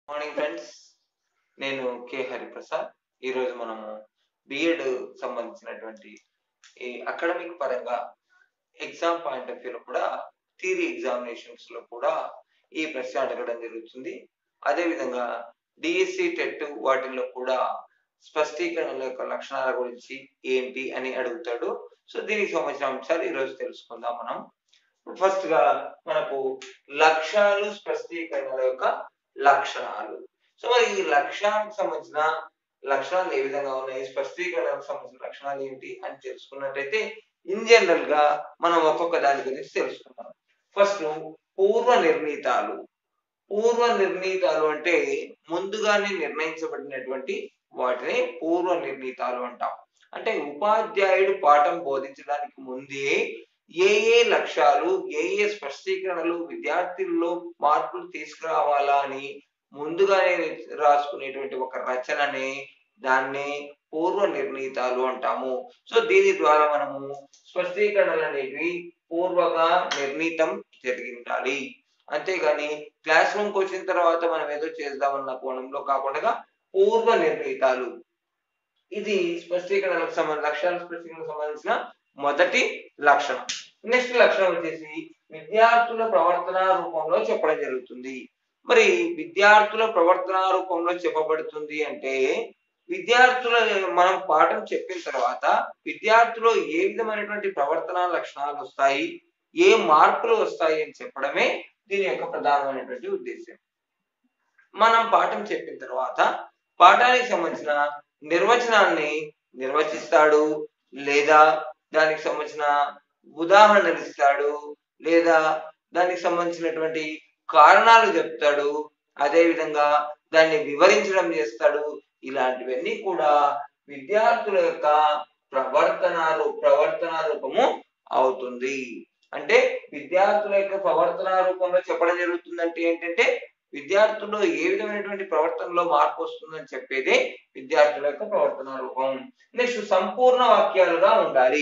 morning friends నేను K Hariprasad ఈరోజు మనము బిఎడ్ సంబంధించినటువంటి ఈ అకాడమిక్ పరంగా ఎగ్జామ్ పాయింట్ ఆఫ్ వ్యూలో కూడా థియరీ ఎగ్జామినేషన్స్ లో కూడా ఈ ప్రశ్న అడగడం జరుగుతుంది అదేవిధంగా డిఎస్సి టెట్ వాటిల్లో కూడా స్పష్టీకరణల యొక్క లక్షణాల గురించి ఏంటి అని అడుగుతాడు సో దీనికి సంబంధించిన అంశాలు ఈరోజు తెలుసుకుందాం మనం ఫస్ట్ గా మనకు లక్ష్యాలు స్పష్టీకరణల యొక్క లక్షణాలు సో మరి ఈ లక్ష్యానికి సంబంధించిన లక్షణాలు ఏ విధంగా ఉన్నాయి స్పష్టీకరణకు సంబంధించిన లక్షణాలు ఏంటి అని తెలుసుకున్నట్టయితే ఇన్ జనరల్ గా మనం ఒక్కొక్క దాని గురించి తెలుసుకుందాం ఫస్ట్ పూర్వ నిర్ణీతాలు పూర్వ నిర్ణీతాలు అంటే ముందుగానే నిర్ణయించబడినటువంటి వాటిని పూర్వ నిర్ణీతాలు అంటాం అంటే ఉపాధ్యాయుడు పాఠం బోధించడానికి ముందే ఏ ఏ లక్ష్యాలు ఏ ఏ స్పష్టీకరణలు విద్యార్థుల్లో మార్పులు తీసుకురావాలా అని ముందుగానే రాసుకునేటువంటి ఒక రచనని దాన్ని పూర్వ నిర్ణీతాలు అంటాము సో దీని ద్వారా మనము స్పష్టీకరణలు అనేవి పూర్వగా నిర్ణీతం జరిగిండాలి అంతేగాని క్లాస్ రూమ్కి వచ్చిన తర్వాత మనం ఏదో చేద్దామన్న కోణంలో కాకుండా పూర్వ నిర్ణీతాలు ఇది స్పష్టీకరణలకు సంబంధించిన లక్ష్యాల స్పష్టీకరణకు సంబంధించిన మొదటి లక్షణం నెక్స్ట్ లక్షణం వచ్చేసి విద్యార్థుల ప్రవర్తన రూపంలో చెప్పడం జరుగుతుంది మరి విద్యార్థుల ప్రవర్తన రూపంలో చెప్పబడుతుంది అంటే విద్యార్థుల మనం పాఠం చెప్పిన తర్వాత విద్యార్థులు ఏ విధమైనటువంటి ప్రవర్తన లక్షణాలు వస్తాయి ఏ మార్పులు వస్తాయి అని చెప్పడమే దీని యొక్క ప్రధానమైనటువంటి ఉద్దేశం మనం పాఠం చెప్పిన తర్వాత పాఠానికి సంబంధించిన నిర్వచనాన్ని నిర్వచిస్తాడు లేదా దానికి సంబంధించిన ఉదాహరణలు ఇస్తాడు లేదా దానికి సంబంధించినటువంటి కారణాలు చెప్తాడు అదే విధంగా దాన్ని వివరించడం చేస్తాడు ఇలాంటివన్నీ కూడా విద్యార్థుల యొక్క ప్రవర్తన ప్రవర్తన రూపము అవుతుంది అంటే విద్యార్థుల యొక్క ప్రవర్తన రూపంలో చెప్పడం జరుగుతుందంటే ఏంటంటే విద్యార్థుల్లో ఏ విధమైనటువంటి ప్రవర్తనలో మార్పు వస్తుందని చెప్పేదే విద్యార్థుల యొక్క ప్రవర్తన రూపం నెక్స్ట్ సంపూర్ణ వాక్యాలుగా ఉండాలి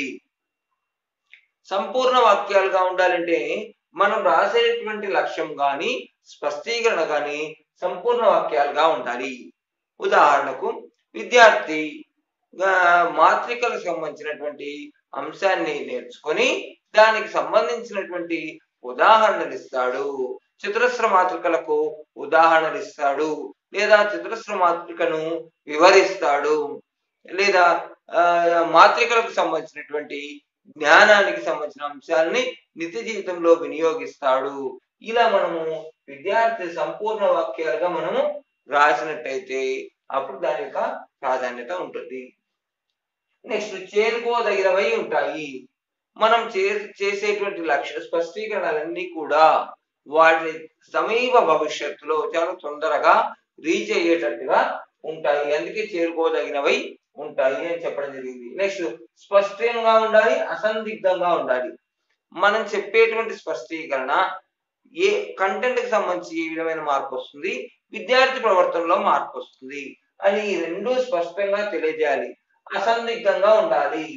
సంపూర్ణ వాక్యాలుగా ఉండాలంటే మనం రాసేటువంటి లక్ష్యం గాని స్పష్టీకరణ గాని సంపూర్ణ వాక్యాలుగా ఉండాలి ఉదాహరణకు విద్యార్థి మాత్రికలకు సంబంధించినటువంటి అంశాన్ని నేర్చుకొని దానికి సంబంధించినటువంటి ఉదాహరణలు ఇస్తాడు చతురస్ర మాతృకలకు ఉదాహరణలు ఇస్తాడు లేదా చతురస్ర మాతృకను వివరిస్తాడు లేదా మాత్రికలకు సంబంధించినటువంటి జ్ఞానానికి సంబంధించిన అంశాలని నిత్య జీవితంలో వినియోగిస్తాడు ఇలా మనము విద్యార్థి సంపూర్ణ వాక్యాలుగా మనము రాసినట్టయితే అప్పుడు దాని యొక్క ప్రాధాన్యత ఉంటుంది నెక్స్ట్ చేరుకోదగినవై ఉంటాయి మనం చే చేసేటువంటి లక్ష్య స్పష్టీకరణలన్నీ కూడా వాటి సమీప భవిష్యత్తులో చాలా తొందరగా రీచ్ అయ్యేటట్టుగా ఉంటాయి అందుకే చేరుకోదగినవై ఉంటాయి అని చెప్పడం జరిగింది నెక్స్ట్ స్పష్టంగా ఉండాలి అసందిగ్ధంగా ఉండాలి మనం చెప్పేటువంటి స్పష్టీకరణ ఏ కంటెంట్ కి సంబంధించి ఏ విధమైన మార్పు వస్తుంది విద్యార్థి ప్రవర్తనలో మార్పు వస్తుంది అని ఈ రెండు స్పష్టంగా తెలియజేయాలి అసందిగ్ధంగా ఉండాలి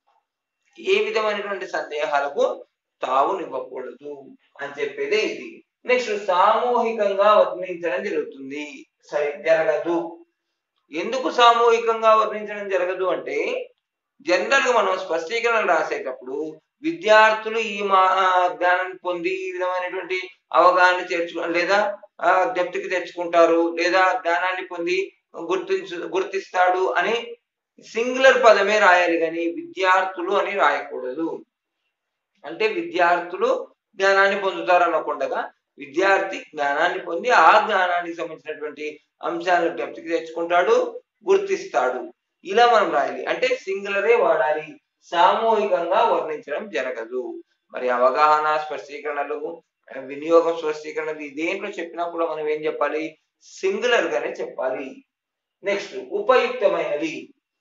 ఏ విధమైనటువంటి సందేహాలకు తావునివ్వకూడదు అని చెప్పేదే ఇది నెక్స్ట్ సామూహికంగా వర్ణించడం జరుగుతుంది సరే జరగదు ఎందుకు సామూహికంగా వర్ణించడం జరగదు అంటే జనరల్ గా మనం స్పష్టీకరణలు రాసేటప్పుడు విద్యార్థులు ఈ మా జ్ఞానాన్ని పొంది ఈ విధమైనటువంటి అవగాహన చేర్చు లేదా దెప్తికి తెచ్చుకుంటారు లేదా జ్ఞానాన్ని పొంది గుర్తించు గుర్తిస్తాడు అని సింగులర్ పదమే రాయాలి కానీ విద్యార్థులు అని రాయకూడదు అంటే విద్యార్థులు జ్ఞానాన్ని పొందుతారు అనకుండగా విద్యార్థి జ్ఞానాన్ని పొంది ఆ జ్ఞానానికి సంబంధించినటువంటి అంశాలను జ్ఞప్తికి తెచ్చుకుంటాడు గుర్తిస్తాడు ఇలా మనం రాయాలి అంటే సింగులరే వాడాలి సామూహికంగా వర్ణించడం జరగదు మరి అవగాహన స్పష్టీకరణలు వినియోగం స్పష్టీకరణలు దేంట్లో చెప్పినా కూడా మనం ఏం చెప్పాలి సింగులర్ గానే చెప్పాలి నెక్స్ట్ ఉపయుక్తమైనది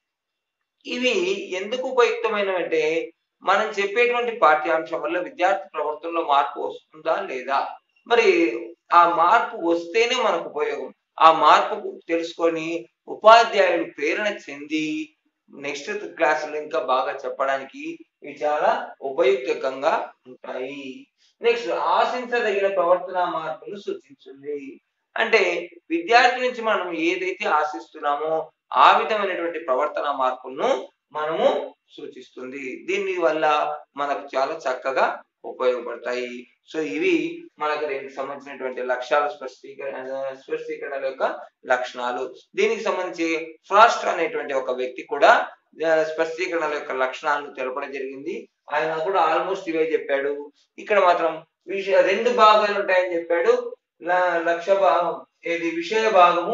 ఇవి ఎందుకు ఉపయుక్తమైనవి అంటే మనం చెప్పేటువంటి పాఠ్యాంశం వల్ల విద్యార్థి ప్రవర్తనలో మార్పు వస్తుందా లేదా మరి ఆ మార్పు వస్తేనే మనకు ఉపయోగం ఆ మార్పు తెలుసుకొని ఉపాధ్యాయులు ప్రేరణ చెంది నెక్స్ట్ క్లాసులు ఇంకా బాగా చెప్పడానికి ఇవి చాలా ఉపయుక్తంగా ఉంటాయి నెక్స్ట్ ఆశించదగిన ప్రవర్తన మార్పును సూచించింది అంటే విద్యార్థి నుంచి మనం ఏదైతే ఆశిస్తున్నామో ఆ విధమైనటువంటి ప్రవర్తన మార్పులను మనము సూచిస్తుంది దీని వల్ల మనకు చాలా చక్కగా ఉపయోగపడతాయి సో ఇవి మనకు దీనికి సంబంధించినటువంటి లక్ష్యాల స్పష్టీకరణ స్పష్టీకరణల యొక్క లక్షణాలు దీనికి సంబంధించి ఫ్రాస్ట్ అనేటువంటి ఒక వ్యక్తి కూడా ఆ, స్పష్టీకరణల యొక్క లక్షణాలను తెలపడం జరిగింది ఆయన కూడా ఆల్మోస్ట్ ఇవే చెప్పాడు ఇక్కడ మాత్రం విషయ రెండు భాగాలు ఉంటాయని చెప్పాడు ల- లక్ష్య భాగం ఏది విషయ భాగము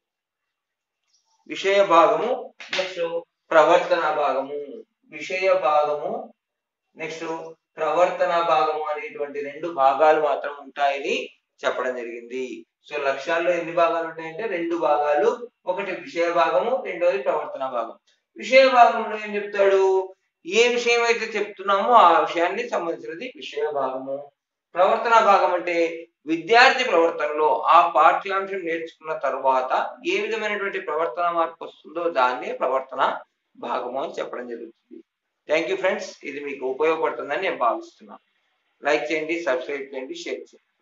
విషయ భాగము నెక్స్ట్ ప్రవర్తన భాగము విషయ భాగము నెక్స్ట్ ప్రవర్తన భాగము అనేటువంటి రెండు భాగాలు మాత్రం ఉంటాయని చెప్పడం జరిగింది సో లక్ష్యాల్లో ఎన్ని భాగాలు ఉంటాయంటే రెండు భాగాలు ఒకటి విషయ భాగము రెండోది ప్రవర్తన భాగం విషయ భాగంలో ఏం చెప్తాడు ఏ విషయం అయితే చెప్తున్నామో ఆ విషయాన్ని సంబంధించినది విషయ భాగము ప్రవర్తన భాగం అంటే విద్యార్థి ప్రవర్తనలో ఆ పాఠ్యాంశం నేర్చుకున్న తర్వాత ఏ విధమైనటువంటి ప్రవర్తన మార్పు వస్తుందో దాన్నే ప్రవర్తన భాగము అని చెప్పడం జరుగుతుంది థ్యాంక్ యూ ఫ్రెండ్స్ ఇది మీకు ఉపయోగపడుతుందని నేను భావిస్తున్నాను లైక్ చేయండి సబ్స్క్రైబ్ చేయండి షేర్ చేయండి